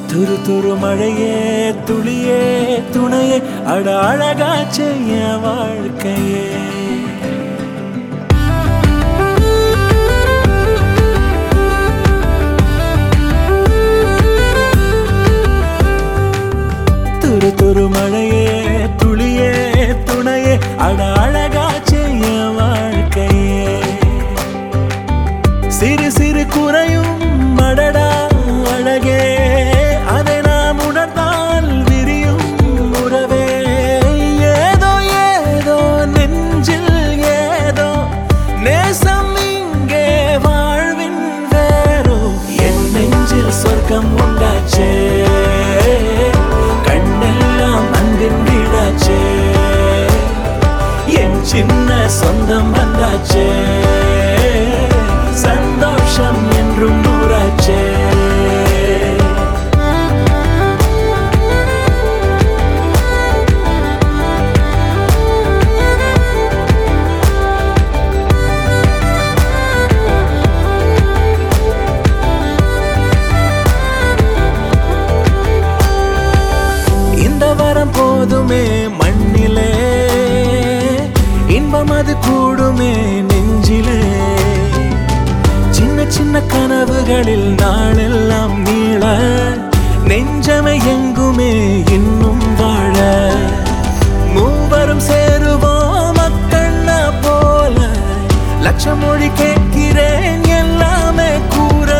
துரு துரு மழையே துளியே துணையே அட அழகா செய்ய வாழ்க்கையே துரு துரு மழையே துளியே துணையே அட அழகா செய்ய வாழ்க்கையே சிறு சிறு குறையும் மடடா அழகே அதை நாம் உணர்ந்தால் விரியும் உறவே ஏதோ ஏதோ நெஞ்சில் ஏதோ நேசம் இங்கே வாழ்வின் வேறோ என் நெஞ்சில் சொர்க்கம் உண்டாச்சே கண்ணெல்லாம் அன்பின் வீடாச்சே என் சின்ன சொந்தம் வந்தாச்சே சந்தோஷம் என்றும் நூறாச்சே இந்த வரம் போதுமே மண்ணிலே இன்பம் அது கூடுமே நெஞ்சிலே சின்ன சின்ன கனவுகளில் நாளெல்லாம் நீள நெஞ்சமை எங்குமே இன்னும் வாழ மூவரும் சேருவோம் மக்கள் போல லட்சம் மொழி கேட்கிறேன் எல்லாமே கூற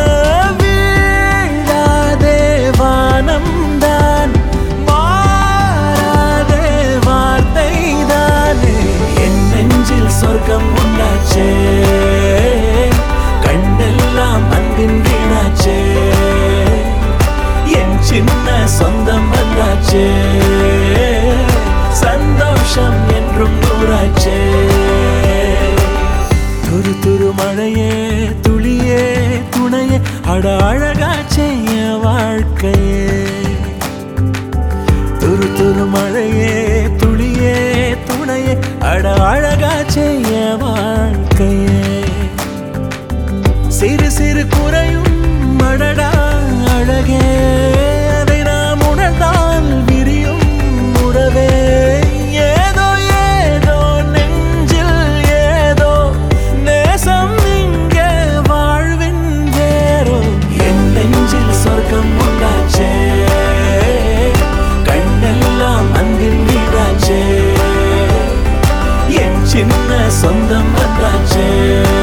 வீழாதே வானம் தான் மாறாதே வார்த்தை தானே என் நெஞ்சில் சொர்க்கம் உண்டாச்சே கண்ணெல்லாம் அன்பின் வீணாச்சே என் சின்ன சொந்தம் வந்தாச்சே சந்தோஷம் என்றும் நூறாச்சே துரு துரு மழையே துளியே துணையே அட அழகா செய்ய வாழ்க்கையே துரு துரு மழையே துளியே துணையே அட அழகா செய்ய வாழ்க்கையே சிறு சிறு குறையும் மடடா அழகே அதை நாம் உணர்ந்தால் விரியும் உறவே ஏதோ ஏதோ நெஞ்சில் ஏதோ நேசம் இங்கே வாழ்வின் வேறோ என் நெஞ்சில் சொர்க்கம் உண்டாச்சே கண்ணெல்லாம் அன்பின் வீடாச்சே என் சின்ன சொந்தம் வந்தாச்சே